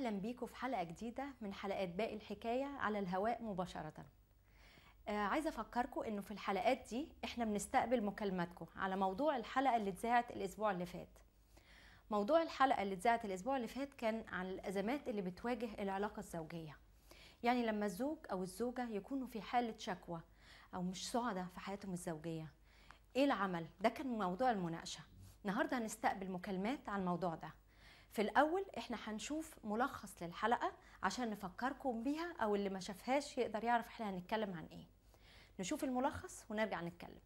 اهلا بيكم في حلقه جديده من حلقات باقي الحكايه على الهواء مباشره آه عايزه افكركم انه في الحلقات دي احنا بنستقبل مكالماتكم على موضوع الحلقه اللي اتذاعت الاسبوع اللي فات موضوع الحلقه اللي اتذاعت الاسبوع اللي فات كان عن الازمات اللي بتواجه العلاقه الزوجيه يعني لما الزوج او الزوجه يكونوا في حاله شكوى او مش سعداء في حياتهم الزوجيه ايه العمل ده كان موضوع المناقشه النهارده هنستقبل مكالمات عن الموضوع ده في الاول احنا هنشوف ملخص للحلقه عشان نفكركم بيها او اللي ما شافهاش يقدر يعرف احنا هنتكلم عن ايه نشوف الملخص ونرجع نتكلم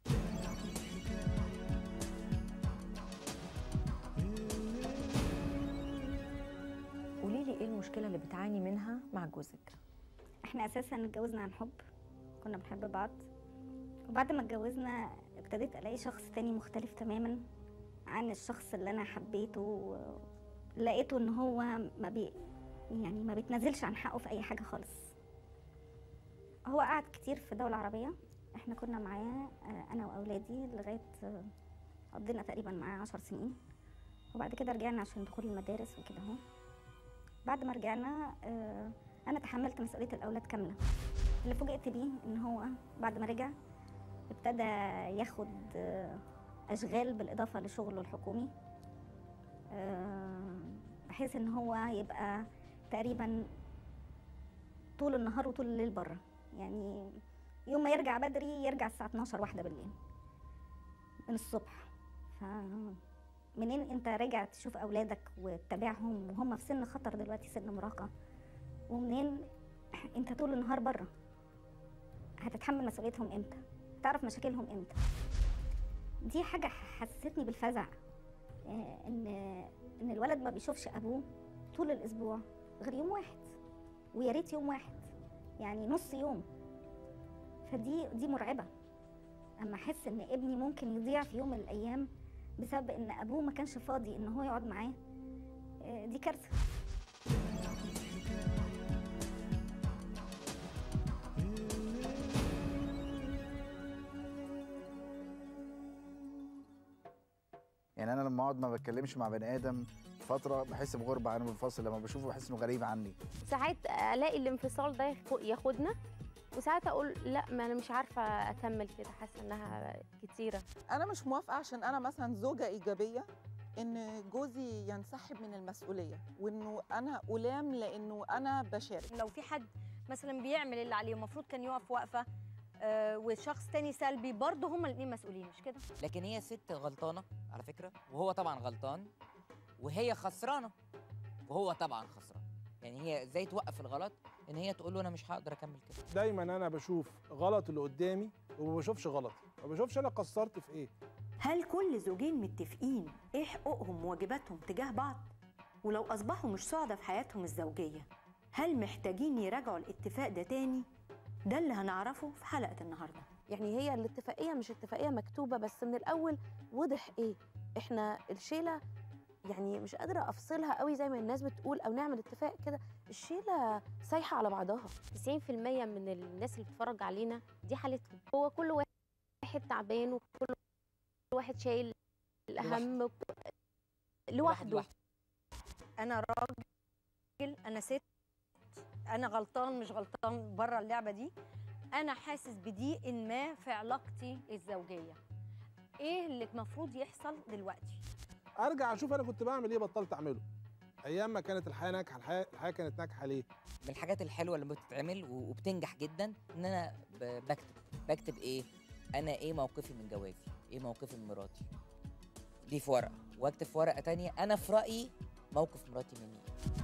قولي لي ايه المشكله اللي بتعاني منها مع جوزك احنا اساسا اتجوزنا عن حب كنا بنحب بعض وبعد ما اتجوزنا ابتديت الاقي شخص تاني مختلف تماما عن الشخص اللي انا حبيته لقيته ان هو ما بي يعني ما بيتنازلش عن حقه في اي حاجه خالص هو قعد كتير في دولة عربية احنا كنا معاه آه، انا واولادي لغاية آه، قضينا تقريبا معاه عشر سنين وبعد كده رجعنا عشان دخول المدارس وكده اهو بعد ما رجعنا آه، انا تحملت مسؤولية الاولاد كاملة اللي فوجئت بيه ان هو بعد ما رجع ابتدى ياخد آه، اشغال بالاضافة لشغله الحكومي آه، بحيث ان هو يبقى تقريبا طول النهار وطول الليل بره يعني يوم ما يرجع بدري يرجع الساعة 12 واحدة بالليل من الصبح ف منين انت راجع تشوف اولادك وتتابعهم وهم في سن خطر دلوقتي سن مراهقة ومنين انت طول النهار بره هتتحمل مسؤوليتهم امتى تعرف مشاكلهم امتى دي حاجة حسستني بالفزع آه، ان ان الولد ما بيشوفش ابوه طول الاسبوع غير يوم واحد ويا ريت يوم واحد يعني نص يوم فدي دي مرعبه اما احس ان ابني ممكن يضيع في يوم من الايام بسبب ان ابوه ما كانش فاضي ان هو يقعد معاه آه، دي كارثه يعني انا لما اقعد ما بتكلمش مع بني ادم فتره بحس بغربه عنه منفصل لما بشوفه بحس انه غريب عني ساعات الاقي الانفصال ده ياخ- ياخدنا وساعات اقول لا ما انا مش عارفه اكمل كده حاسه انها كتيره انا مش موافقه عشان انا مثلا زوجه ايجابيه ان جوزي ينسحب من المسؤوليه وانه انا الام لانه انا بشارك لو في حد مثلا بيعمل اللي عليه المفروض كان يقف وقفه آه وشخص تاني سلبي برضه هما الاثنين مسؤولين مش كده لكن هي ست غلطانه على فكره وهو طبعا غلطان وهي خسرانه وهو طبعا خسران يعني هي ازاي توقف الغلط ان هي تقول له انا مش هقدر اكمل كده دايما انا بشوف غلط اللي قدامي وما بشوفش غلط ما بشوفش انا قصرت في ايه هل كل زوجين متفقين ايه حقوقهم وواجباتهم تجاه بعض ولو اصبحوا مش سعداء في حياتهم الزوجيه هل محتاجين يراجعوا الاتفاق ده تاني ده اللي هنعرفه في حلقه النهارده يعني هي الاتفاقيه مش اتفاقيه مكتوبه بس من الاول وضح ايه احنا الشيله يعني مش قادره افصلها قوي زي ما الناس بتقول او نعمل اتفاق كده الشيله سايحه على بعضها 90% من الناس اللي بتتفرج علينا دي حالتهم هو كل واحد تعبان وكل واحد شايل الاهم وك- لوحده لوحده. انا راجل انا ست انا غلطان مش غلطان بره اللعبه دي انا حاسس بضيق ما في علاقتي الزوجيه ايه اللي المفروض يحصل دلوقتي ارجع اشوف انا كنت بعمل ايه بطلت اعمله ايام ما كانت الحياه ناجحه الحياه الحياه كانت ناجحه ليه من الحاجات الحلوه اللي بتتعمل و- وبتنجح جدا ان انا ب- بكتب بكتب ايه انا ايه موقفي من جوازي ايه موقفي من مراتي دي في ورقه واكتب في ورقه تانية انا في رايي موقف مراتي مني إيه.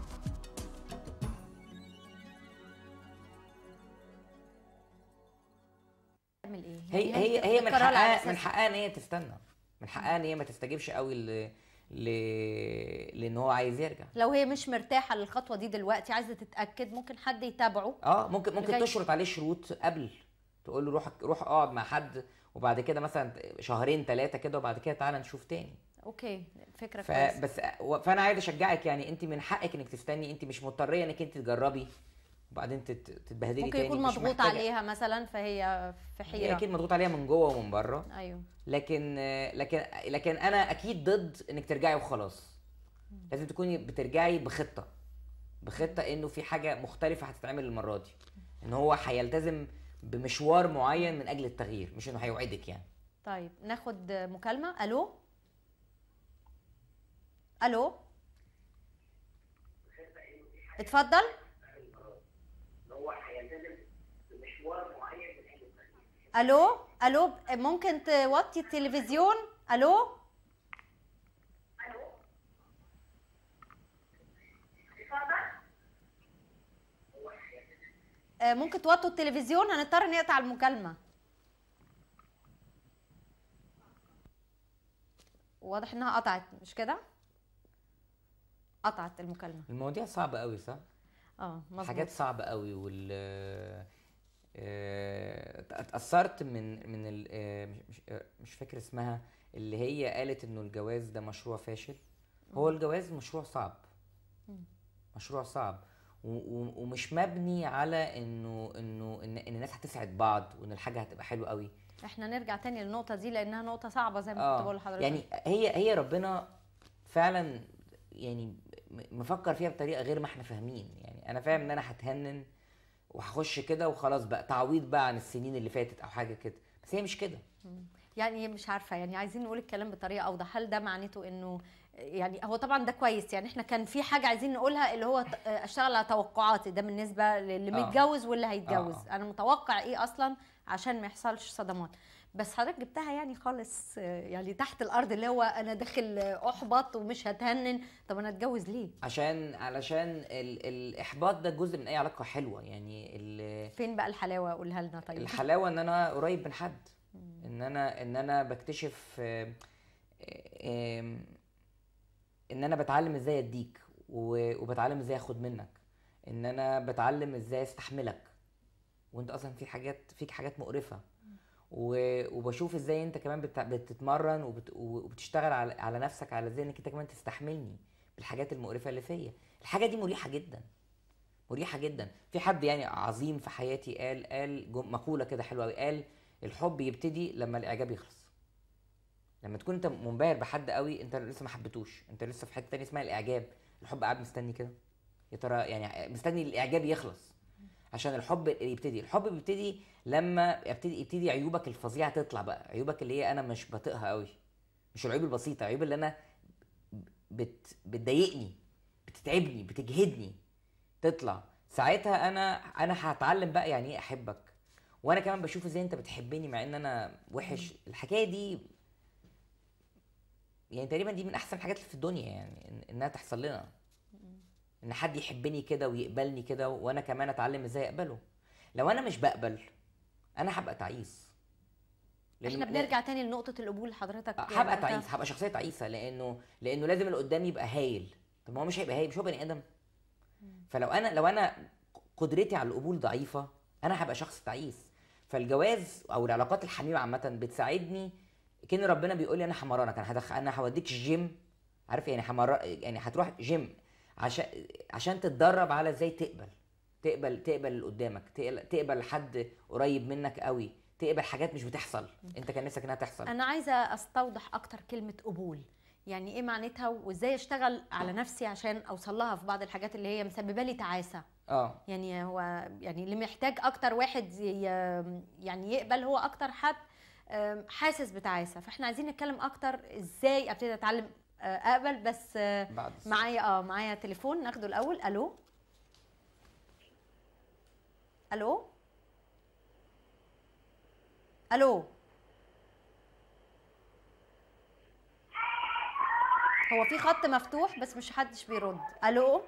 تعمل ايه هي يعني هي هي من القرار على حقها أساس من حقها ان هي تستنى من حقها ان هي ما تستجيبش قوي ل ل لان هو عايز يرجع لو هي مش مرتاحه للخطوه دي دلوقتي عايزه تتاكد ممكن حد يتابعه اه ممكن ممكن لغاية- تشرط عليه شروط قبل تقول له روح روح اقعد مع حد وبعد كده مثلا شهرين ثلاثه كده وبعد كده تعالى نشوف تاني اوكي فكره كويسه فبس فانا عايز اشجعك يعني انت من حقك انك تستني انت مش مضطريه انك انت تجربي وبعدين تت- تتبهدلي ممكن تاني يكون مش مضغوط محتاجة- عليها مثلا فهي في هي حيره اكيد مضغوط عليها من جوه ومن بره ايوه لكن لكن لكن انا اكيد ضد انك ترجعي وخلاص لازم تكوني بترجعي بخطه بخطه انه في حاجه مختلفه هتتعمل المره دي ان هو هيلتزم بمشوار معين من اجل التغيير مش انه هيوعدك يعني طيب ناخد مكالمه الو الو اتفضل الو الو ممكن توطي التلفزيون الو آه، ممكن توطوا التلفزيون هنضطر نقطع المكالمه واضح انها قطعت مش كده قطعت المكالمه المواضيع صعبه قوي صح اه مظبوط حاجات صعبه قوي وال آه، اتأثرت من من ال... آه، مش مش- آه، مش فاكر اسمها اللي هي قالت انه الجواز ده مشروع فاشل هو الجواز مشروع صعب مم. مشروع صعب و... و... ومش مبني على انه انه ان, إن الناس هتسعد بعض وان الحاجه هتبقى حلوه قوي احنا نرجع تاني للنقطه دي لانها نقطه صعبه زي ما كنت بقول لحضرتك يعني هي هي ربنا فعلا يعني م- مفكر فيها بطريقه غير ما احنا فاهمين يعني انا فاهم ان انا هتهنن وهخش كده وخلاص بقى تعويض بقى عن السنين اللي فاتت او حاجه كده بس هي مش كده يعني مش عارفه يعني عايزين نقول الكلام بطريقه اوضح هل ده معناته انه يعني هو طبعا ده كويس يعني احنا كان في حاجه عايزين نقولها اللي هو ت- اشتغل على توقعاتي ده بالنسبه للي آه. متجوز واللي هيتجوز آه، انا متوقع ايه اصلا عشان ما يحصلش صدمات بس حضرتك جبتها يعني خالص آه، يعني تحت الارض اللي هو انا داخل آه، احبط ومش هتهنن طب انا اتجوز ليه عشان علشان ال... الاحباط ده جزء من اي علاقه حلوه يعني ال... فين بقى الحلاوه قولها لنا طيب الحلاوه ان انا قريب من حد ان انا ان انا بكتشف آم، آم، ان انا بتعلم ازاي اديك و- وبتعلم ازاي اخد منك ان انا بتعلم ازاي استحملك وانت اصلا في حاجات فيك حاجات مقرفه و- وبشوف ازاي انت كمان بت- بتتمرن وبت- وبتشتغل على على نفسك على ازاي انك انت كمان تستحملني بالحاجات المقرفه اللي فيا الحاجه دي مريحه جدا مريحه جدا في حد يعني عظيم في حياتي قال قال جم- مقوله كده حلوه قوي قال الحب يبتدي لما الاعجاب يخلص لما تكون انت منبهر بحد قوي انت لسه ما حبيتوش انت لسه في حته تانية اسمها الاعجاب الحب قاعد مستني كده يا ترى يعني مستني الاعجاب يخلص عشان الحب يبتدي الحب بيبتدي لما يبتدي يبتدي عيوبك الفظيعه تطلع بقى عيوبك اللي هي انا مش بطيقها قوي مش العيوب البسيطه العيوب اللي انا بت... بتضايقني بتتعبني بتجهدني تطلع ساعتها انا انا هتعلم بقى يعني ايه احبك وانا كمان بشوف ازاي انت بتحبني مع ان انا وحش الحكايه دي يعني تقريبا دي من احسن الحاجات اللي في الدنيا يعني إن- انها تحصل لنا ان حد يحبني كده ويقبلني كده وانا كمان اتعلم ازاي اقبله لو انا مش بقبل انا هبقى تعيس لأن- احنا بنرجع تاني لنقطه القبول حضرتك هبقى أنت- تعيس هبقى شخصيه تعيسه لانه لانه لازم اللي قدامي يبقى هايل طب ما هو مش هيبقى هايل مش هو بني ادم فلو انا لو انا قدرتي على القبول ضعيفه انا هبقى شخص تعيس فالجواز او العلاقات الحميمه عامه بتساعدني كان ربنا بيقول لي انا همرنك انا هدخل انا هوديك الجيم عارف يعني همر يعني هتروح جيم عشان عشان تتدرب على ازاي تقبل تقبل تقبل اللي قدامك تقبل, تقبل حد قريب منك قوي تقبل حاجات مش بتحصل انت كان نفسك انها تحصل انا عايزه استوضح اكتر كلمه قبول يعني ايه معناتها وازاي اشتغل على نفسي عشان اوصل لها في بعض الحاجات اللي هي مسببه لي تعاسه اه يعني هو يعني اللي محتاج اكتر واحد ي- يعني يقبل هو اكتر حد آم، حاسس بتعاسه فاحنا عايزين نتكلم اكتر ازاي ابتدي اتعلم آه، اقبل بس آه، بعد الس- معايا اه معايا تليفون ناخده الاول الو الو الو هو في خط مفتوح بس مش حدش بيرد الو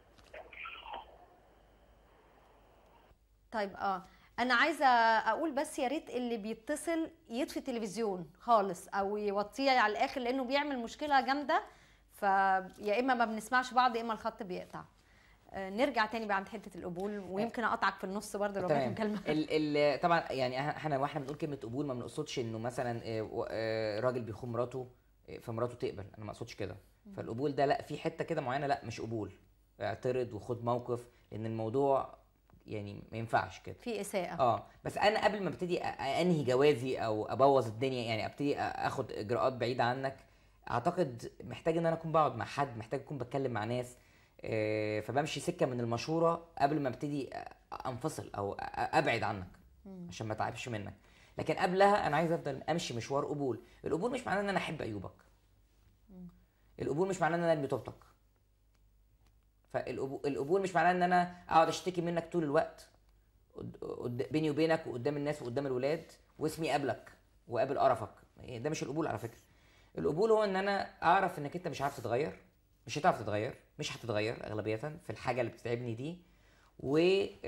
طيب اه انا عايزه اقول بس يا ريت اللي بيتصل يطفي التلفزيون خالص او يوطيه على الاخر لانه بيعمل مشكله جامده فيا اما ما بنسمعش بعض يا اما الخط بيقطع آه، نرجع تاني بقى عند حته القبول ويمكن اقطعك في النص برضه لو كانت تمام مكالمه ال ال طبعا يعني إح- احنا واحنا بنقول كلمه قبول ما بنقصدش انه مثلا آه، و- آه، راجل بيخون مراته آه، فمراته تقبل انا ما اقصدش كده فالقبول ده لا في حته كده معينه لا مش قبول اعترض وخد موقف لان الموضوع يعني ما ينفعش كده في اساءه اه بس انا قبل ما ابتدي أ- انهي جوازي او ابوظ الدنيا يعني ابتدي أ- اخد اجراءات بعيده عنك اعتقد محتاج ان انا اكون بقعد مع حد محتاج اكون بتكلم مع ناس آه، فبمشي سكه من المشوره قبل ما ابتدي انفصل او أ- ابعد عنك مم. عشان ما اتعبش منك لكن قبلها انا عايز افضل امشي مشوار قبول القبول مش معناه ان انا احب عيوبك القبول مش معناه ان انا ارمي طوبتك فالقبول مش معناه ان انا اقعد اشتكي منك طول الوقت قد- قد- بيني وبينك وقدام الناس وقدام الولاد واسمي قبلك وقابل قرفك إيه ده مش القبول على فكره القبول هو ان انا اعرف انك انت مش عارف تتغير مش هتعرف تتغير مش هتتغير اغلبيه في الحاجه اللي بتتعبني دي و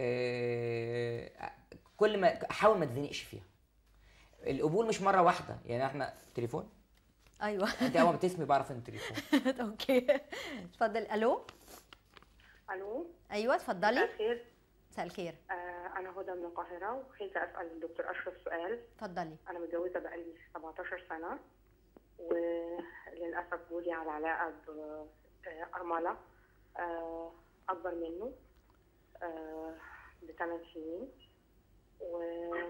آه، كل ما احاول ما تزنقش فيها القبول مش مره واحده يعني احنا تليفون ايوه انت اول ما بتسمي بعرف ان التليفون اوكي اتفضل الو الو ايوه مساء اتفضلي الخير مساء الخير آه انا هدى من القاهره وعايزه اسال الدكتور اشرف سؤال اتفضلي انا متجوزه بقالي 17 سنه وللاسف جوزي على علاقه بارمله آه اكبر منه آه بثمان سنين و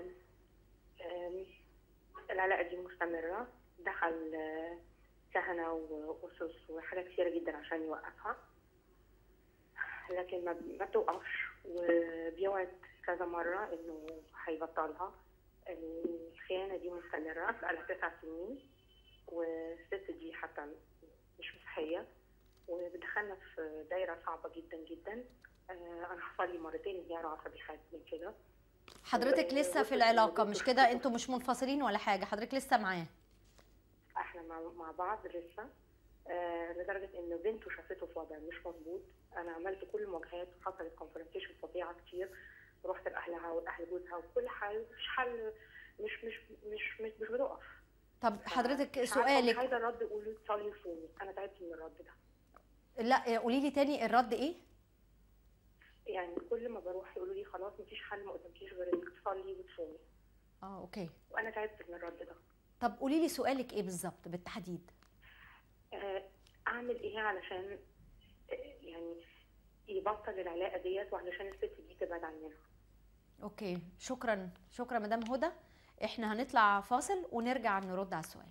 آم، العلاقه دي مستمره دخل آه، كهنه واسس وحاجات كتيره جدا عشان يوقفها لكن ما ما بتوقفش وبيوعد كذا مرة إنه هيبطلها الخيانة دي مستمرة بقالها تسع سنين والست دي حتى مش مسيحية وبتدخلنا في دايرة صعبة جدا جدا آه، أنا حصل لي مرتين انهيار عصبي خارج من كده حضرتك لسه في العلاقه مش كده انتوا مش منفصلين ولا حاجه حضرتك لسه معاه احنا مع, مع بعض لسه آه لدرجه ان بنته شافته في وضع مش مظبوط انا عملت كل المواجهات وحصلت كونفرونتيشن فظيعه كتير رحت لاهلها والاهل جوزها وكل حال مش حل مش مش مش مش, مش بتقف طب حضرتك مش عارفة، مش سؤالك عايزه الرد قولوا تصلي وصومي انا تعبت من الرد ده لا قولي لي تاني الرد ايه يعني كل ما بروح يقولوا لي خلاص مفيش حل ما قدامكيش غير انك تصلي وتصومي اه اوكي وانا تعبت من الرد ده طب قولي لي سؤالك ايه بالظبط بالتحديد آه، اعمل ايه علشان آه، يعني يبطل العلاقه ديت وعلشان الست دي تبعد عننا اوكي شكرا شكرا مدام هدى احنا هنطلع فاصل ونرجع نرد على السؤال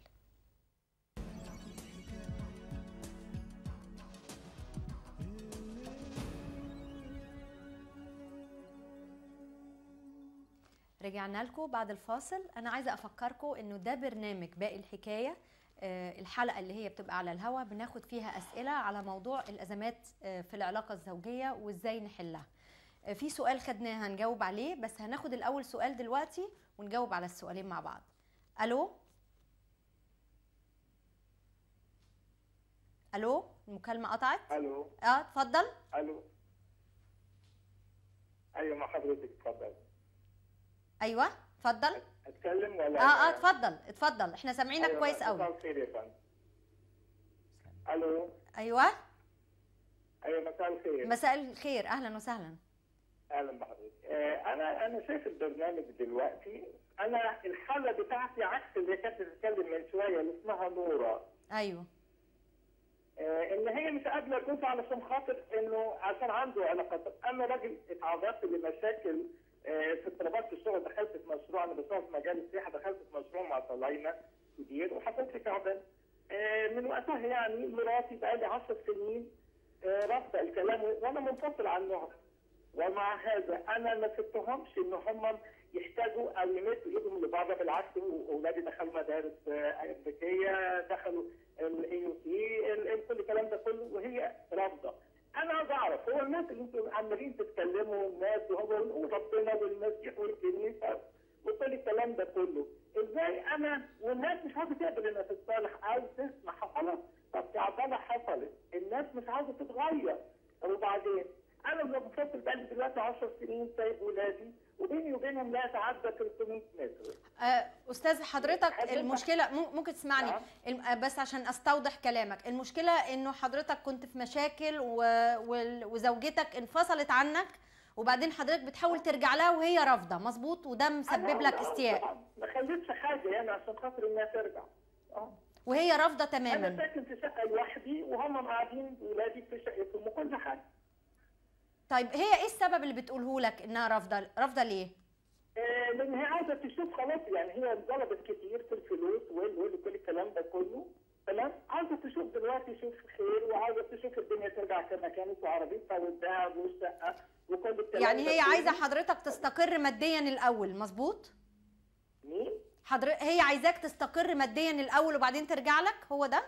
رجعنا لكم بعد الفاصل انا عايزه افكركم انه ده برنامج باقي الحكايه آه، الحلقه اللي هي بتبقى على الهوا بناخد فيها اسئله على موضوع الازمات آه، في العلاقه الزوجيه وازاي نحلها آه، في سؤال خدناه هنجاوب عليه بس هناخد الاول سؤال دلوقتي ونجاوب على السؤالين مع بعض الو الو المكالمه قطعت الو اه اتفضل الو ايوه مع حضرتك اتفضل ايوه اتفضل اتكلم ولا اه اه اتفضل اتفضل احنا سامعينك أيوة، كويس مساء قوي الخير يا فندم الو ايوه ايوه مساء الخير مساء الخير اهلا وسهلا اهلا بحضرتك آه انا انا شايف البرنامج دلوقتي انا الحاله بتاعتي عكس اللي كانت بتتكلم من شويه اللي اسمها نوره ايوه آه، ان هي مش قابله جوزها علشان خاطر انه عشان عنده علاقات انا راجل اتعرضت لمشاكل آه، في اضطرابات في الشغل دخلت في مشروع انا بشتغل في مجال السياحه دخلت في مشروع مع طلاينه كبير وحصلت لي تعبان آه، من وقتها يعني مراتي بقى لي 10 سنين آه، رافضه الكلام وانا منفصل عنهم ومع هذا انا ما سبتهمش ان هم يحتاجوا او يمدوا ايدهم لبعض بالعكس واولادي دخلوا مدارس آه، امريكيه دخلوا الاي يو سي كل الكلام ده كله وهي رافضه انا عايز اعرف هو الناس اللي انتوا عمالين تتكلموا الناس وهو ونقول ربنا والمسيح والكنيسه وكل الكلام ده كله ازاي انا والناس مش عاوزه تقبل انها تتصالح عاوز تسمع خلاص طب تعبانه حصلت الناس مش عاوزه تتغير طب وبعدين انا منفصل بقالي دلوقتي 10 سنين سايب ولادي وبيني وبينهم لا يتعدى 300 متر آه، استاذ حضرتك حضرتك- المشكله مم- ممكن تسمعني نعم. الم- آه، بس عشان استوضح كلامك المشكله انه حضرتك كنت في مشاكل و... وال- وزوجتك انفصلت عنك وبعدين حضرتك بتحاول ترجع لها وهي رافضه مظبوط وده مسبب لك استياء ما خليتش حاجه يعني عشان خاطر انها ترجع اه وهي رافضه انا تماما ساكن في شقه لوحدي وهم قاعدين ولادي في شقتهم وكل حاجه طيب هي ايه السبب اللي بتقوله لك انها رافضه رافضه ليه آه، لان هي عاوزه تشوف خلاص يعني هي اتظلمت كتير في الفلوس وال وال كل الكلام ده كله تمام عاوزه عاوزه تشوف دلوقتي تشوف خير وعاوزه تشوف الدنيا ترجع كما كانت وعربيتها والذهب والشقه وكل الكلام يعني ده هي كله. عايزه حضرتك تستقر ماديا الاول مظبوط مين؟ حضر... هي عايزاك تستقر ماديا الاول وبعدين ترجع لك هو ده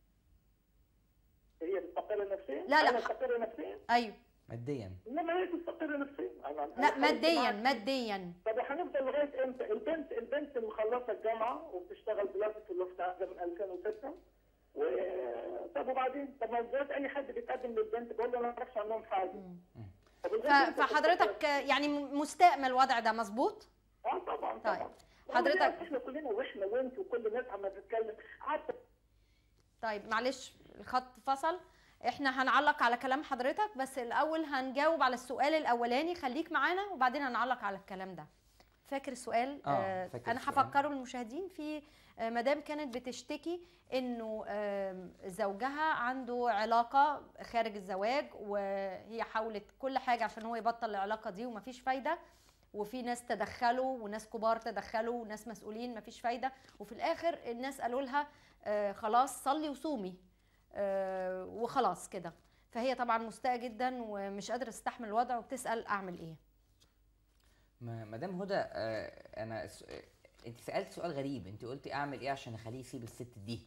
هي تستقر نفسيا؟ لا، لا. انا استقر نفسيا؟ ايوه ماديا انما هي تستقر نفسيا أنا- لا أنا ماديا معاك. ماديا طب هنفضل لغايه امتى؟ البنت البنت اللي مخلصه الجامعه وبتشتغل دلوقتي في اللوفتهانزا من 2006 و طب وبعدين؟ طب ما دلوقتي اي حد بيتقدم للبنت بيقول له انا ما اعرفش عنهم حاجه. طب ف... البنت أنت فحضرتك يعني مستاء من الوضع ده مظبوط اه طبعا طيب. طبعا حضرتك- احنا كلنا واحنا وانت وكل الناس عم تتكلم حتى طيب معلش الخط فصل احنا هنعلق على كلام حضرتك بس الاول هنجاوب على السؤال الاولاني خليك معانا وبعدين هنعلق على الكلام ده فاكر السؤال آه، فاكر انا السؤال. هفكره المشاهدين في آه، مدام كانت بتشتكي انه آم، زوجها عنده علاقه خارج الزواج وهي حاولت كل حاجه عشان هو يبطل العلاقه دي ومفيش فايده وفي ناس تدخلوا وناس كبار تدخلوا وناس مسؤولين مفيش فايده وفي الاخر الناس قالوا لها آه، خلاص صلي وصومي آه، وخلاص كده فهي طبعا مستاءة جدا ومش قادرة تستحمل الوضع وبتسأل أعمل إيه ما- مدام هدى آه، انا س- آه، انت سالت سؤال غريب انت قلتي اعمل ايه عشان اخليه يسيب الست دي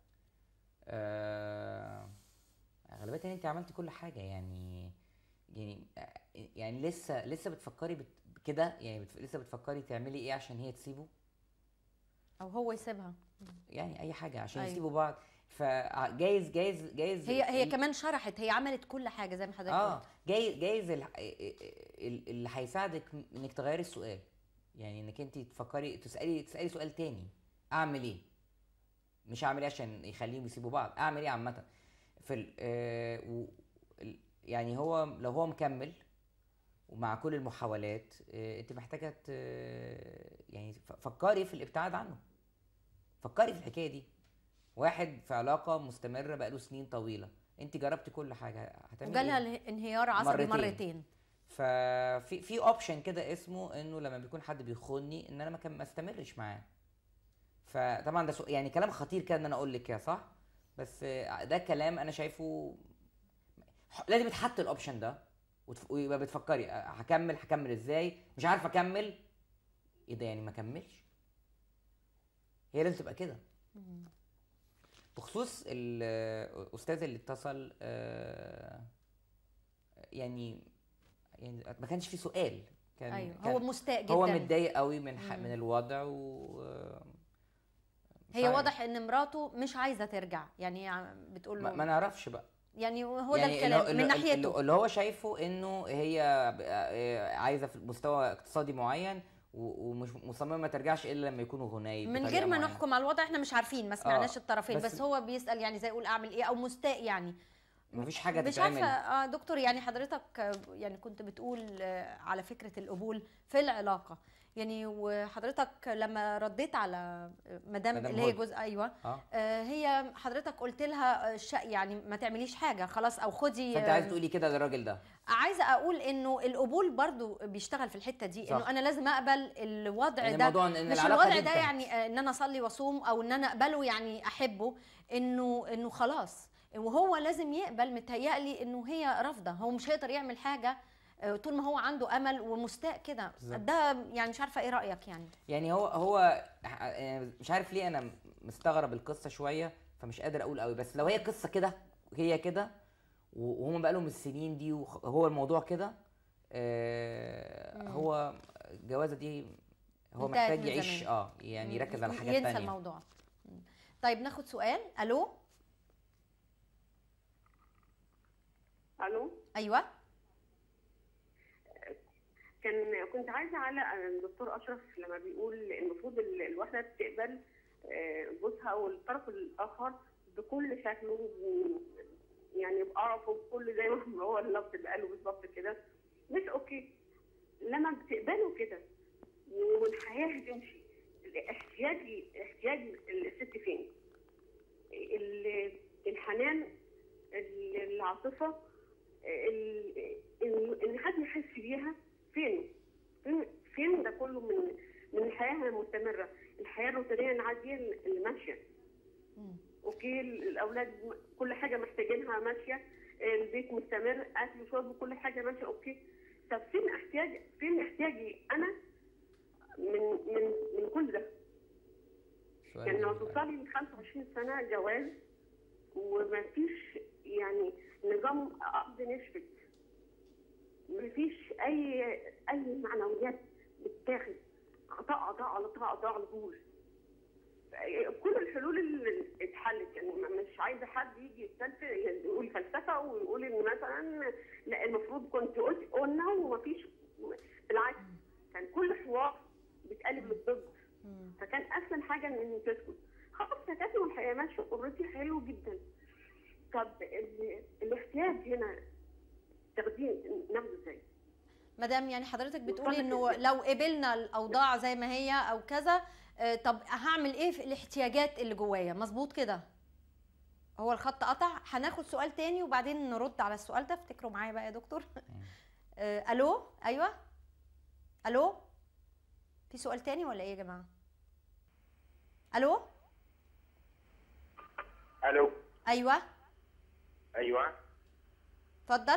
آه، غالبا انت عملتي كل حاجه يعني يعني آه، يعني لسه لسه بتفكري بت- كده يعني بت- لسه بتفكري تعملي ايه عشان هي تسيبه أو هو يسيبها يعني اي حاجه عشان أيوة. يسيبوا بعض فجايز جايز جايز هي هي ال- كمان شرحت هي عملت كل حاجة زي ما حضرتك اه قلت جايز جايز ال- ال- اللي هيساعدك انك تغيري السؤال يعني انك انت تفكري تسالي تسالي سؤال تاني اعمل ايه مش اعمل ايه عشان يخليهم يسيبوا بعض اعمل ايه عامه في ال آه و ال- يعني هو لو هو مكمل ومع كل المحاولات آه انت محتاجه ت- يعني ف- فكري في الابتعاد عنه فكري في الحكايه دي واحد في علاقه مستمره بقاله سنين طويله انت جربتي كل حاجه هتعملي وجالها إيه؟ اله- انهيار عصبي مرتين. مرتين ففي في اوبشن كده اسمه انه لما بيكون حد بيخوني ان انا ما كان ما استمرش معاه فطبعا ده سو... يعني كلام خطير كده ان انا اقول لك كده صح بس آه، ده كلام انا شايفه ح- لازم يتحط الاوبشن ده وتف... ويبقى بتفكري آه، هكمل هكمل ازاي مش عارف اكمل ايه ده يعني ما كملش هي لازم تبقى كده بخصوص الاستاذ اللي اتصل آه، يعني يعني ما كانش في سؤال كان أيوه كان هو مستاء جدا هو متضايق قوي من ح... مم. من الوضع و هي فعلا. واضح ان مراته مش عايزه ترجع يعني هي بتقول ما, له ما نعرفش بقى يعني هو ده يعني الكلام اللي- من اللي- ناحيته اللي- اللي هو شايفه انه هي آه، عايزه في مستوى اقتصادي معين و- ومش مصممه ما ترجعش الا لما يكونوا غنايب من بطريقة غير ما معينة. نحكم على الوضع احنا مش عارفين ما سمعناش الطرفين بس- بس, هو بيسال يعني زي يقول اعمل ايه او مستاء يعني مفيش حاجه مش تتعمل عارفه اه دكتور يعني حضرتك آه، يعني كنت بتقول آه، على فكره القبول في العلاقه يعني وحضرتك لما رديت على مدام مدام اللي هي هدى. جزء ايوه اه آه، هي حضرتك قلت لها آه، ش- يعني ما تعمليش حاجه خلاص او خدي فانت آه، عايز تقولي كده للراجل ده عايزه اقول انه القبول برضو بيشتغل في الحته دي صح. انه انا لازم اقبل الوضع يعني ده موضوع ان مش العلاقه الوضع دي ده انتهت. يعني آه، ان انا اصلي واصوم او ان انا اقبله يعني احبه انه انه خلاص وهو لازم يقبل متهيألي انه هي رافضه هو مش هيقدر يعمل حاجه آه، طول ما هو عنده امل ومستاء كده بالظبط. ده يعني مش عارفه ايه رايك يعني يعني هو هو ح- يعني مش عارف ليه انا مستغرب القصه شويه فمش قادر اقول قوي بس لو هي قصه كده هي كده و- وهم بقالهم السنين دي وهو الموضوع كده آه مم. هو الجوازه دي هو انتهت محتاج من يعيش زمان. اه يعني يركز على حاجات ينسى تانية الموضوع مم. طيب ناخد سؤال الو الو ايوه كان كنت عايزه على الدكتور اشرف لما بيقول المفروض ال- الواحده تقبل آه، جوزها او الطرف الاخر بكل شكله و- يعني بقرفه بكل زي ما هو اللفظ اللي قاله بالظبط كده مش اوكي لما بتقبلوا كده والحياه هتمشي احتياجي احتياج الست فين؟ ال- الحنان ال- العاطفه ال- ان إن حد يحس بيها فين؟ فين فين ده كله من من الحياه المستمره، الحياه الروتينيه العاديه اللي ماشيه. مم. اوكي الاولاد م- كل حاجه محتاجينها ماشيه البيت مستمر اكل وشرب كل حاجه ماشيه اوكي طب فين احتياج فين احتياجي انا من من من كل ده سؤال يعني لما جميل أوي. توصلي ل 25 سنه جواز ومفيش يعني نظام قبض نشفت مفيش اي اي معنويات بتتاخد عطاء عطاء على عطاء عطاء على طول كل الحلول اللي اتحلت يعني ما- مش عايزه حد يجي يتفلسف يقول فلسفه ويقول ان مثلا لا المفروض كنت قلت قلنا ومفيش بالعكس كان كل حوار بيتقلب للضد مم. فكان اسهل حاجه ان تسكت خلاص سكتنا والحياه ماشيه اوريدي حلو جدا طب ال- الاحتياج هنا تاخديه ناخده ازاي؟ مدام يعني حضرتك بتقولي وصلت انه إزاي؟ لو قبلنا الاوضاع زي ما هي او كذا آه، طب هعمل ايه في الاحتياجات اللي جوايا مظبوط كده هو الخط قطع هناخد سؤال تاني وبعدين نرد على السؤال ده افتكروا معايا بقى يا دكتور آه، الو ايوه الو في سؤال تاني ولا ايه يا جماعه الو الو ايوه ايوه اتفضل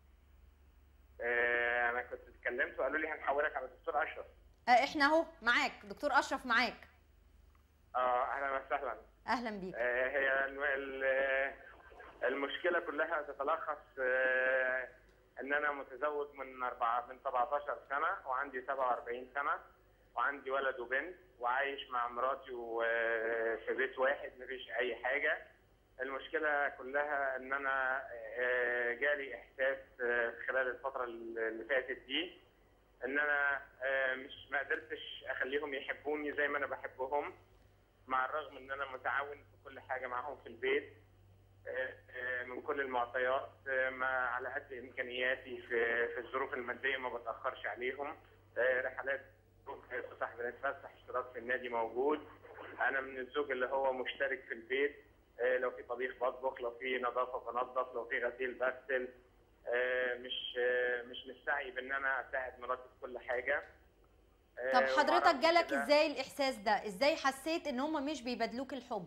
آه انا كنت اتكلمت وقالوا لي هنحولك على الدكتور اشرف آه، احنا اهو معاك دكتور اشرف معاك اه اهلا وسهلا اهلا بيك آه هي الم- ال- المشكله كلها تتلخص آه ان انا متزوج من أربعة من 17 سنه وعندي 47 سنه وعندي ولد وبنت وعايش مع مراتي وفي بيت واحد مفيش اي حاجه المشكله كلها ان انا آه، جالي احساس آه، خلال الفتره اللي فاتت دي ان انا آه، مش ما قدرتش اخليهم يحبوني زي ما انا بحبهم مع الرغم ان انا متعاون في كل حاجه معاهم في البيت آه، آه، من كل المعطيات آه، ما على قد امكانياتي في في الظروف الماديه ما بتاخرش عليهم آه، رحلات فسح بنتفسح اشتراك في النادي موجود انا من الزوج اللي هو مشترك في البيت آه، لو في طبيخ بطبخ لو في نظافه بنظف لو في غسيل بغسل آه، مش آه، مش مستعي بان انا اساعد مراتي في كل حاجه آه، طب حضرتك ومعرفش جالك كده. ازاي الاحساس ده ازاي حسيت ان هم مش بيبادلوك الحب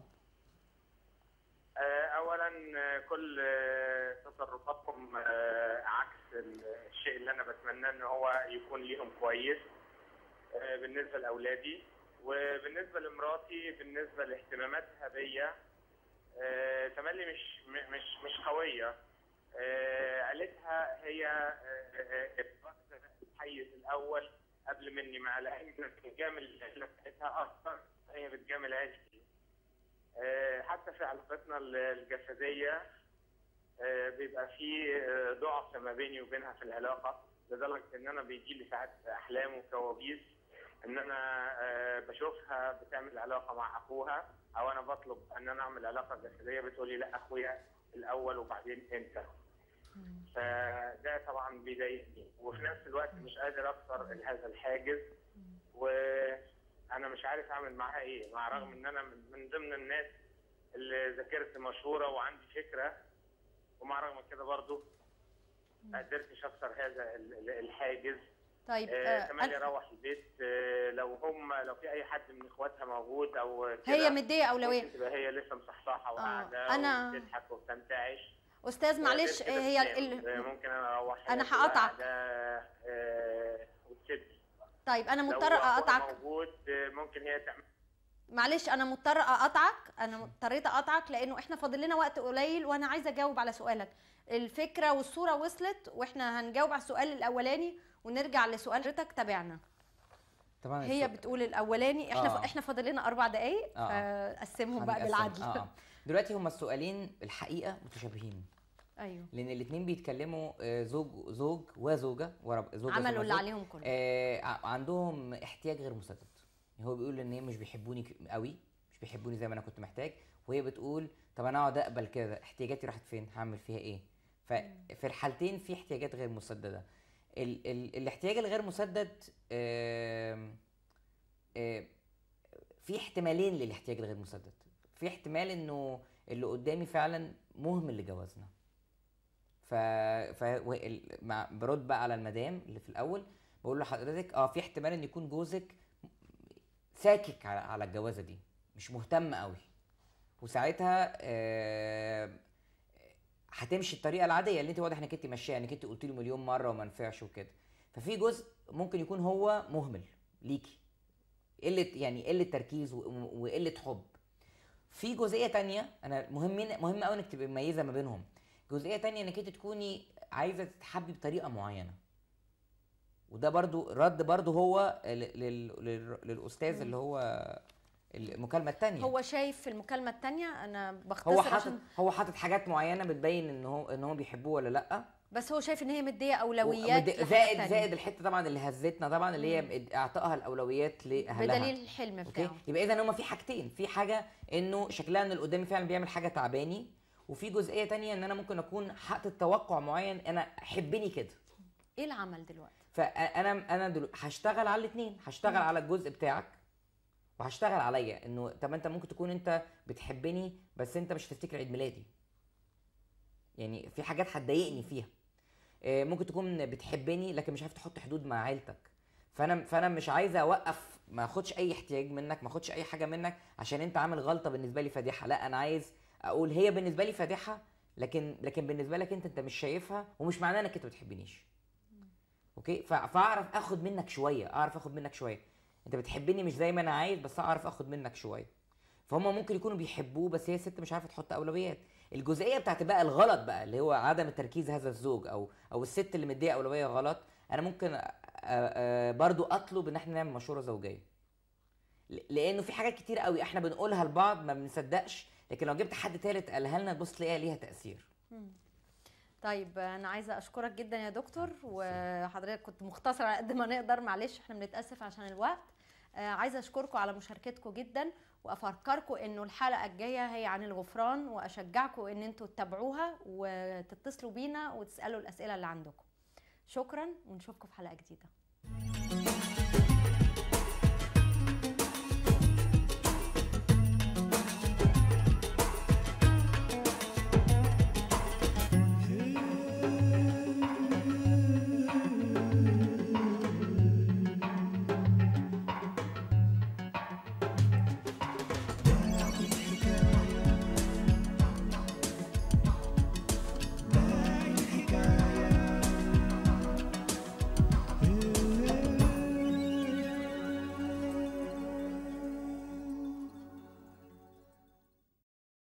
آه، اولا آه، كل آه، تصرفاتهم آه، عكس ال- الشيء اللي انا بتمناه ان هو يكون ليهم كويس آه، بالنسبه لاولادي وبالنسبه لمراتي بالنسبه لاهتماماتها بيا آه، تملي مش م- مش مش قويه آه، عيلتها هي آه، آه، واخدة الحيز الاول قبل مني مع العلم بتجامل العيله بتاعتها اكتر هي بتجامل عيلتي آه، حتى في علاقتنا ال- الجسديه آه، بيبقى في آه، ضعف ما بيني وبينها في العلاقه لدرجه ان انا بيجي لي ساعات احلام وكوابيس ان انا آه، بشوفها بتعمل علاقه مع اخوها او انا بطلب ان انا اعمل علاقه جسديه بتقولي لا اخويا الاول وبعدين انت فده طبعا بيضايقني وفي نفس الوقت مش قادر اكسر هذا الحاجز وانا مش عارف اعمل معاها ايه مع رغم ان انا من من ضمن الناس اللي ذاكرت مشهوره وعندي فكره ومع رغم كده برضو ما قدرتش اكسر هذا ال- ال- الحاجز طيب آه آه، تملي أنا- اروح البيت آه لو هم لو في اي حد من اخواتها موجود او كده هي مديه اولويه ممكن تبقى هي لسه مصحصحه وقاعده أنا- وبتضحك وبتنتعش استاذ معلش غير كده هي بتنام. ال... آه، ممكن انا اروح أنا تبقى هقطعك. قاعدة، آه، وتسيبني طيب انا لو مضطره أخوها اقطعك موجود آه، ممكن هي تعمل معلش انا مضطره اقطعك انا اضطريت اقطعك لانه احنا فاضل لنا وقت قليل وانا عايزه اجاوب على سؤالك الفكره والصوره وصلت واحنا هنجاوب على السؤال الاولاني ونرجع لسؤال حضرتك تابعنا طبعا هي السؤال- بتقول الاولاني احنا آه. احنا فاضل لنا اربع دقائق آه. فقسمهم بقى هنقسم. بالعدل آه. آه. دلوقتي هما السؤالين الحقيقه متشابهين ايوه لان الاثنين بيتكلموا آه، زوج زوج وزوجه ورا زوجه عملوا ثم اللي زوج. عليهم كله آه ع- عندهم احتياج غير مسدد هو بيقول ان هي مش بيحبوني ك- قوي مش بيحبوني زي ما انا كنت محتاج وهي بتقول طب انا اقعد اقبل كده احتياجاتي راحت فين هعمل فيها ايه ففي الحالتين في احتياجات غير مسدده ال ال الاحتياج الغير مسدد آم، آم، في احتمالين للاحتياج الغير مسدد في احتمال انه اللي قدامي فعلا مهمل لجوازنا ف, ف... و- ال- مع... برد بقى على المدام اللي في الاول بقول لحضرتك اه في احتمال ان يكون جوزك ساكك على, على الجوازه دي مش مهتم قوي وساعتها آه، هتمشي الطريقه العاديه اللي انت واضح انك انت ماشيه انك انت قلت له مليون مره وما نفعش وكده ففي جزء ممكن يكون هو مهمل ليكي قله يعني قله تركيز و- و- وقله حب في جزئيه تانية انا مهم مهم قوي انك تبقي مميزه ما بينهم جزئيه تانية انك انت تكوني عايزه تتحبي بطريقه معينه وده برضو رد برضو هو لل- لل- لل- للاستاذ اللي هو المكالمه التانية هو شايف في المكالمه الثانيه انا هو بختصر حاطط عشان هو حاطط حاجات معينه بتبين ان هو ان هو بيحبوه ولا لا بس هو شايف ان هي مديه اولويات ومد- لحاجة زائد تانية. زائد الحته طبعا اللي هزتنا طبعا اللي هي اعطائها الاولويات لاهلها بدليل الحلم اوكي بتاعه يبقى اذا هما في حاجتين في حاجه انه شكلها ان اللي قدامي فعلا بيعمل حاجه تعباني وفي جزئيه تانية ان انا ممكن اكون حاطط توقع معين انا حبني كده ايه العمل دلوقتي فانا انا دلو... هشتغل على الاثنين هشتغل على الجزء بتاعك وهشتغل عليا انه طب انت ممكن تكون انت بتحبني بس انت مش هتفتكر عيد ميلادي يعني في حاجات هتضايقني فيها آه، ممكن تكون بتحبني لكن مش عارف تحط حدود مع عيلتك فانا فانا مش عايز اوقف ما اخدش اي احتياج منك ما اخدش اي حاجه منك عشان انت عامل غلطه بالنسبه لي فادحه لا انا عايز اقول هي بالنسبه لي فادحه لكن لكن بالنسبه لك انت انت مش شايفها ومش معناه انك انت ما بتحبنيش اوكي فا- فاعرف اخد منك شويه اعرف اخد منك شويه انت بتحبني مش زي ما انا عايز بس اعرف اخد منك شويه فهم ممكن يكونوا بيحبوه بس هي الست مش عارفه تحط اولويات الجزئيه بتاعت بقى الغلط بقى اللي هو عدم تركيز هذا الزوج او او الست اللي مديه اولويه غلط انا ممكن أ- أ- برضو اطلب ان احنا نعمل مشوره زوجيه ل- لانه في حاجات كتير قوي احنا بنقولها لبعض ما بنصدقش لكن لو جبت حد تالت قالها لنا تبص تلاقيها ليها تاثير مم. طيب انا عايزه اشكرك جدا يا دكتور وحضرتك كنت مختصر على قد ما نقدر معلش احنا بنتاسف عشان الوقت آه، عايزه اشكركم على مشاركتكم جدا وافكركم انه الحلقه الجايه هي عن الغفران واشجعكم ان انتوا تتابعوها وتتصلوا بينا وتسالوا الاسئله اللي عندكم شكرا ونشوفكم في حلقه جديده